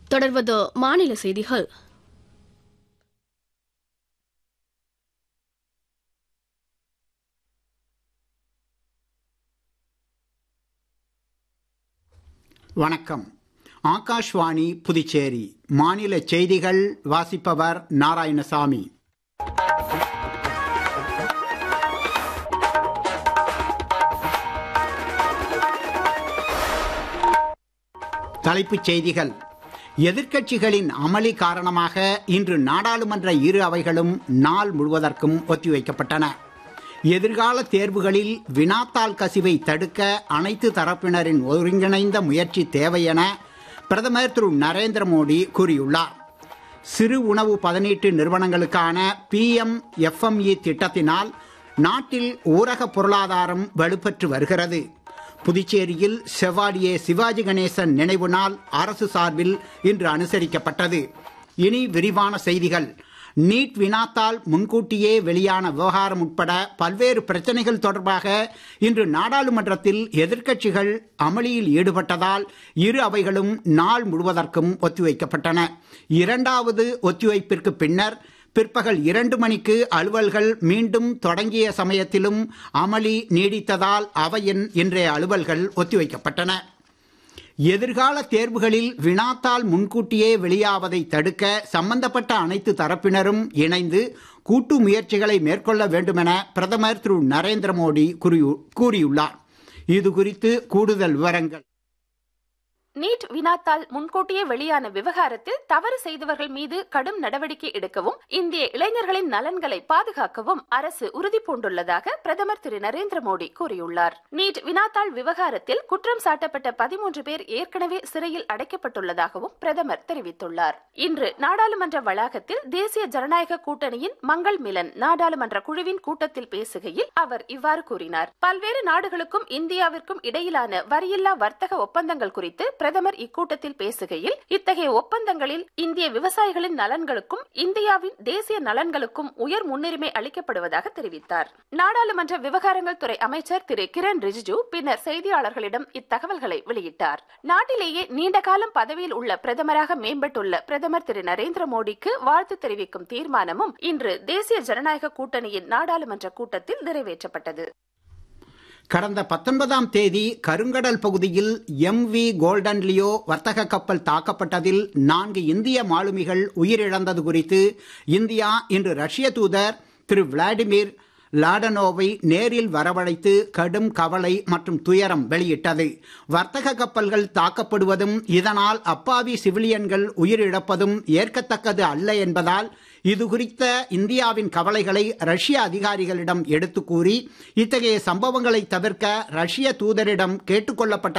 தொடர்வது மாநில செய்திகள் வணக்கம் ஆகாஷ்வாணி புதுச்சேரி மாநில செய்திகள் வாசிப்பவர் நாராயணசாமி தலைப்புச் செய்திகள் எதிர்க்கட்சிகளின் அமளி காரணமாக இன்று நாடாளுமன்ற இரு அவைகளும் நாள் முழுவதற்கும் ஒத்திவைக்கப்பட்டன எதிர்கால தேர்வுகளில் வினாத்தாள் கசிவை தடுக்க அனைத்து தரப்பினரின் ஒருங்கிணைந்த முயற்சி தேவை என பிரதமர் திரு நரேந்திர மோடி கூறியுள்ளார் சிறு உணவு பதனீட்டு நிறுவனங்களுக்கான பிஎம் எஃப்எம்இ திட்டத்தினால் நாட்டில் ஊரக பொருளாதாரம் வலுப்பெற்று வருகிறது புதுச்சேரியில் செவாடியே சிவாஜி கணேசன் நினைவு நாள் அரசு சார்பில் இன்று அனுசரிக்கப்பட்டது இனி விரிவான செய்திகள் நீட் வினாத்தால் முன்கூட்டியே வெளியான விவகாரம் உட்பட பல்வேறு பிரச்சனைகள் தொடர்பாக இன்று நாடாளுமன்றத்தில் எதிர்க்கட்சிகள் அமளியில் ஈடுபட்டதால் இரு அவைகளும் நாள் முழுவதற்கும் ஒத்திவைக்கப்பட்டன இரண்டாவது ஒத்திவைப்பிற்கு பின்னர் பிற்பகல் இரண்டு மணிக்கு அலுவல்கள் மீண்டும் தொடங்கிய சமயத்திலும் அமளி நீடித்ததால் அவையின் இன்றைய அலுவல்கள் ஒத்திவைக்கப்பட்டன எதிர்கால தேர்வுகளில் வினாத்தால் முன்கூட்டியே வெளியாவதை தடுக்க சம்பந்தப்பட்ட அனைத்து தரப்பினரும் இணைந்து கூட்டு முயற்சிகளை மேற்கொள்ள வேண்டுமென பிரதமர் திரு நரேந்திர மோடி கூறியுள்ளார் இது குறித்து கூடுதல் விவரங்கள் நீட் வினாத்தால் முன்கூட்டியே வெளியான விவகாரத்தில் தவறு செய்தவர்கள் மீது கடும் நடவடிக்கை எடுக்கவும் இந்திய இளைஞர்களின் நலன்களை பாதுகாக்கவும் அரசு உறுதி பூண்டுள்ளதாக பிரதமர் திரு நரேந்திர மோடி கூறியுள்ளார் நீட் வினாத்தாள் விவகாரத்தில் குற்றம் சாட்டப்பட்ட பதிமூன்று பேர் ஏற்கனவே சிறையில் அடைக்கப்பட்டுள்ளதாகவும் பிரதமர் தெரிவித்துள்ளார் இன்று நாடாளுமன்ற வளாகத்தில் தேசிய ஜனநாயக கூட்டணியின் மங்கள் மிலன் நாடாளுமன்ற குழுவின் கூட்டத்தில் பேசுகையில் அவர் இவ்வாறு கூறினார் பல்வேறு நாடுகளுக்கும் இந்தியாவிற்கும் இடையிலான வரியில்லா வர்த்தக ஒப்பந்தங்கள் குறித்து பிரதமர் இக்கூட்டத்தில் பேசுகையில் இத்தகைய ஒப்பந்தங்களில் இந்திய விவசாயிகளின் நலன்களுக்கும் இந்தியாவின் தேசிய நலன்களுக்கும் உயர் முன்னுரிமை அளிக்கப்படுவதாக தெரிவித்தார் நாடாளுமன்ற விவகாரங்கள் துறை அமைச்சர் திரு கிரண் ரிஜிஜு பின்னர் செய்தியாளர்களிடம் இத்தகவல்களை வெளியிட்டார் நாட்டிலேயே நீண்ட காலம் பதவியில் உள்ள பிரதமராக மேம்பட்டுள்ள பிரதமர் திரு நரேந்திர மோடிக்கு வாழ்த்து தெரிவிக்கும் தீர்மானமும் இன்று தேசிய ஜனநாயக கூட்டணியின் நாடாளுமன்ற கூட்டத்தில் நிறைவேற்றப்பட்டது கடந்த பத்தொன்பதாம் தேதி கருங்கடல் பகுதியில் எம் வி கோல்டன் லியோ வர்த்தக கப்பல் தாக்கப்பட்டதில் நான்கு இந்திய மாலுமிகள் உயிரிழந்தது குறித்து இந்தியா இன்று ரஷ்ய தூதர் திரு விளாடிமிர் லாடனோவை நேரில் வரவழைத்து கடும் கவலை மற்றும் துயரம் வெளியிட்டது வர்த்தக கப்பல்கள் தாக்கப்படுவதும் இதனால் அப்பாவி சிவிலியன்கள் உயிரிழப்பதும் ஏற்கத்தக்கது அல்ல என்பதால் இது குறித்த இந்தியாவின் கவலைகளை ரஷ்ய அதிகாரிகளிடம் எடுத்து கூறி இத்தகைய சம்பவங்களை தவிர்க்க ரஷ்ய தூதரிடம் கேட்டுக்கொள்ளப்பட்ட